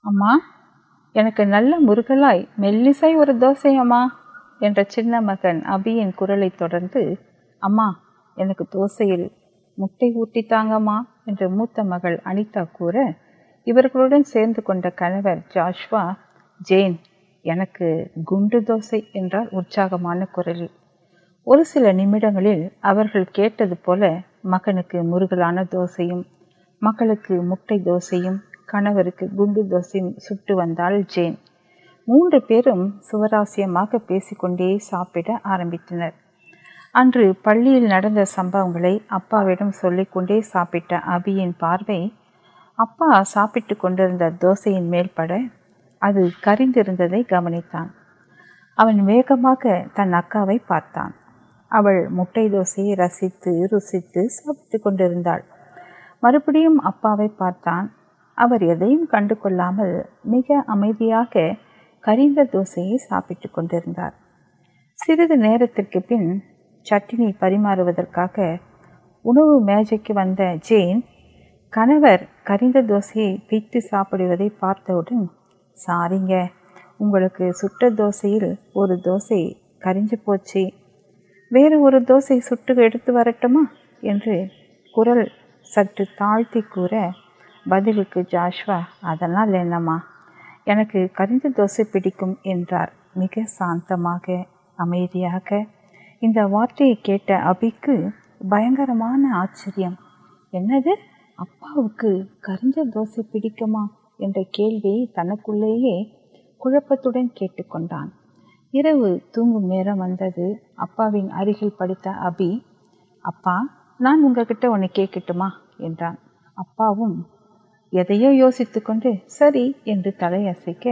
அம்மா எனக்கு நல்ல முருகலாய் மெல்லிசை ஒரு தோசை அம்மா என்ற சின்ன மகன் அபியின் குரலை தொடர்ந்து அம்மா எனக்கு தோசையில் முட்டை ஊட்டி தாங்கம்மா என்ற மூத்த மகள் அனிதா கூற இவர்களுடன் சேர்ந்து கொண்ட கணவர் ஜாஷ்வா ஜேன் எனக்கு குண்டு தோசை என்றார் உற்சாகமான குரலில் ஒரு சில நிமிடங்களில் அவர்கள் கேட்டது போல மகனுக்கு முருகலான தோசையும் மகளுக்கு முட்டை தோசையும் கணவருக்கு குண்டு தோசையும் சுட்டு வந்தாள் ஜேன் மூன்று பேரும் சுவராசியமாக பேசிக்கொண்டே சாப்பிட ஆரம்பித்தனர் அன்று பள்ளியில் நடந்த சம்பவங்களை அப்பாவிடம் சொல்லிக்கொண்டே சாப்பிட்ட அபியின் பார்வை அப்பா சாப்பிட்டு கொண்டிருந்த தோசையின் மேல் பட அது கரிந்திருந்ததை கவனித்தான் அவன் வேகமாக தன் அக்காவை பார்த்தான் அவள் முட்டை தோசையை ரசித்து ருசித்து சாப்பிட்டு கொண்டிருந்தாள் மறுபடியும் அப்பாவை பார்த்தான் அவர் எதையும் கண்டு கொள்ளாமல் மிக அமைதியாக கரிந்த தோசையை சாப்பிட்டு கொண்டிருந்தார் சிறிது நேரத்திற்கு பின் சட்டினி பரிமாறுவதற்காக உணவு மேஜைக்கு வந்த ஜேன் கணவர் கரிந்த தோசையை பித்து சாப்பிடுவதை பார்த்தவுடன் சாரிங்க உங்களுக்கு சுட்ட தோசையில் ஒரு தோசை கரிஞ்சு போச்சு வேறு ஒரு தோசை சுட்டு எடுத்து வரட்டுமா என்று குரல் சற்று தாழ்த்தி கூற பதிலுக்கு ஜாஷ்வா அதெல்லாம் என்னம்மா எனக்கு கரிந்த தோசை பிடிக்கும் என்றார் மிக சாந்தமாக அமைதியாக இந்த வார்த்தையை கேட்ட அபிக்கு பயங்கரமான ஆச்சரியம் என்னது அப்பாவுக்கு கரிஞ்ச தோசை பிடிக்குமா என்ற கேள்வியை தனக்குள்ளேயே குழப்பத்துடன் கேட்டுக்கொண்டான் இரவு தூங்கும் நேரம் வந்தது அப்பாவின் அருகில் படுத்த அபி அப்பா நான் உங்ககிட்ட ஒன்று கேட்கட்டுமா என்றான் அப்பாவும் எதையோ யோசித்து கொண்டு சரி என்று தலையசைக்க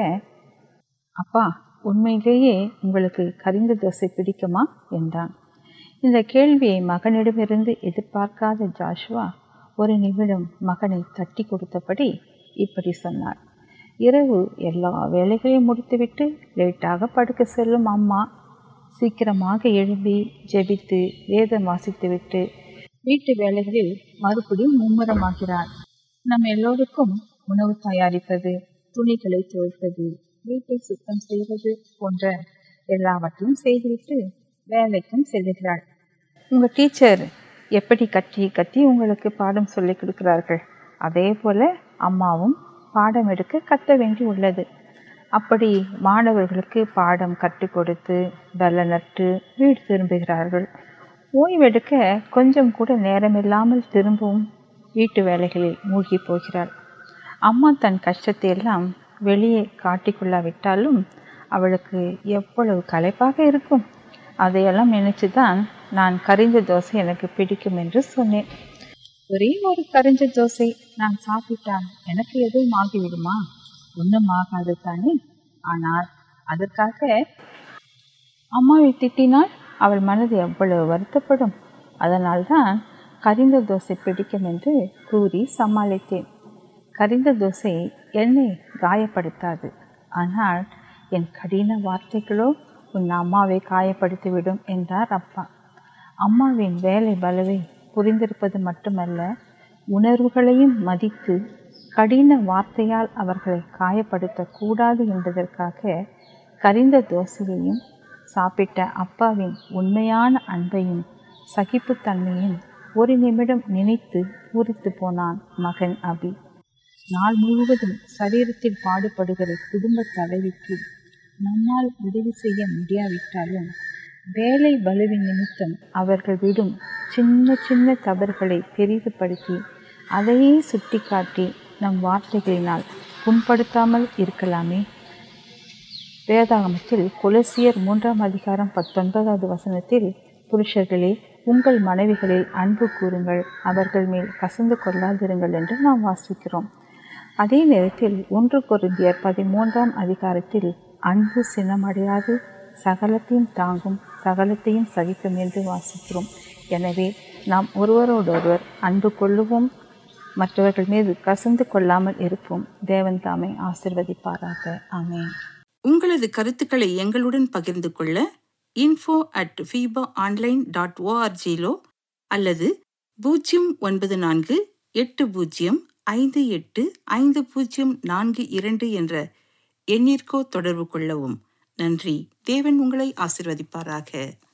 அப்பா உண்மையிலேயே உங்களுக்கு கரிந்த தோசை பிடிக்குமா என்றான் இந்த கேள்வியை மகனிடமிருந்து எதிர்பார்க்காத ஜாஷ்வா ஒரு நிமிடம் மகனை தட்டி கொடுத்தபடி இப்படி சொன்னார் இரவு எல்லா வேலைகளையும் முடித்துவிட்டு லேட்டாக படுக்க செல்லும் அம்மா சீக்கிரமாக எழும்பி ஜெபித்து வேதம் வாசித்துவிட்டு வீட்டு வேலைகளில் மறுபடியும் மும்முரமாகிறார் நம் எல்லோருக்கும் உணவு தயாரிப்பது துணிகளை துவைப்பது வீட்டை சுத்தம் செய்வது போன்ற எல்லாவற்றையும் செய்துவிட்டு வேலைக்கும் செல்லுகிறாள் உங்கள் டீச்சர் எப்படி கட்டி கட்டி உங்களுக்கு பாடம் சொல்லி கொடுக்கிறார்கள் அதே போல் அம்மாவும் பாடம் எடுக்க கற்ற வேண்டி உள்ளது அப்படி மாணவர்களுக்கு பாடம் கற்றுக் கொடுத்து பல நட்டு வீடு திரும்புகிறார்கள் ஓய்வெடுக்க கொஞ்சம் கூட நேரமில்லாமல் திரும்பவும் வீட்டு வேலைகளில் மூழ்கி போகிறாள் அம்மா தன் கஷ்டத்தை எல்லாம் வெளியே காட்டிக்கொள்ளாவிட்டாலும் அவளுக்கு எவ்வளவு களைப்பாக இருக்கும் அதையெல்லாம் நினைச்சு தான் நான் கரிஞ்ச தோசை எனக்கு பிடிக்கும் என்று சொன்னேன் ஒரே ஒரு கரிஞ்ச தோசை நான் சாப்பிட்டால் எனக்கு எதுவும் ஆகிவிடுமா ஒன்றும் ஆகாது தானே ஆனால் அதற்காக அம்மாவை திட்டினால் அவள் மனது எவ்வளவு வருத்தப்படும் அதனால்தான் கரிந்த தோசை பிடிக்கும் என்று கூறி சமாளித்தேன் கரிந்த தோசை என்னை காயப்படுத்தாது ஆனால் என் கடின வார்த்தைகளோ உன் அம்மாவை காயப்படுத்திவிடும் என்றார் அப்பா அம்மாவின் வேலை பலவை புரிந்திருப்பது மட்டுமல்ல உணர்வுகளையும் மதித்து கடின வார்த்தையால் அவர்களை காயப்படுத்தக்கூடாது என்பதற்காக கரிந்த தோசையையும் சாப்பிட்ட அப்பாவின் உண்மையான அன்பையும் சகிப்புத்தன்மையும் ஒரு நிமிடம் நினைத்து பூரித்து போனான் மகன் அபி நாள் முழுவதும் சரீரத்தில் பாடுபடுகிற குடும்ப தலைவிக்கு நம்மால் உதவி செய்ய முடியாவிட்டாலும் வேலை பலுவின் நிமித்தம் அவர்கள் விடும் சின்ன சின்ன தவறுகளை பெரிதுபடுத்தி அதையே சுட்டிக்காட்டி நம் வார்த்தைகளினால் புண்படுத்தாமல் இருக்கலாமே வேதாகமத்தில் குலசியர் மூன்றாம் அதிகாரம் பத்தொன்பதாவது வசனத்தில் புருஷர்களே உங்கள் மனைவிகளில் அன்பு கூறுங்கள் அவர்கள் மேல் கசந்து கொள்ளாதிருங்கள் என்று நாம் வாசிக்கிறோம் அதே நேரத்தில் ஒன்று கொருந்தியர் பதிமூன்றாம் அதிகாரத்தில் அன்பு சினமடையாது சகலத்தையும் தாங்கும் சகலத்தையும் சகிக்கும் என்று வாசிக்கிறோம் எனவே நாம் ஒருவரோடொருவர் அன்பு கொள்ளுவோம் மற்றவர்கள் மீது கசந்து கொள்ளாமல் இருப்போம் தேவன் தாமை ஆசிர்வதிப்பாராக ஆமேன் உங்களது கருத்துக்களை எங்களுடன் பகிர்ந்து கொள்ள இன்ஃபோ அட் ஃபீபா ஆன்லைன் டாட் ஓஆர்ஜிலோ அல்லது பூஜ்ஜியம் ஒன்பது நான்கு எட்டு பூஜ்ஜியம் ஐந்து எட்டு ஐந்து பூஜ்ஜியம் நான்கு இரண்டு என்ற எண்ணிற்கோ தொடர்பு கொள்ளவும் நன்றி தேவன் உங்களை ஆசிர்வதிப்பாராக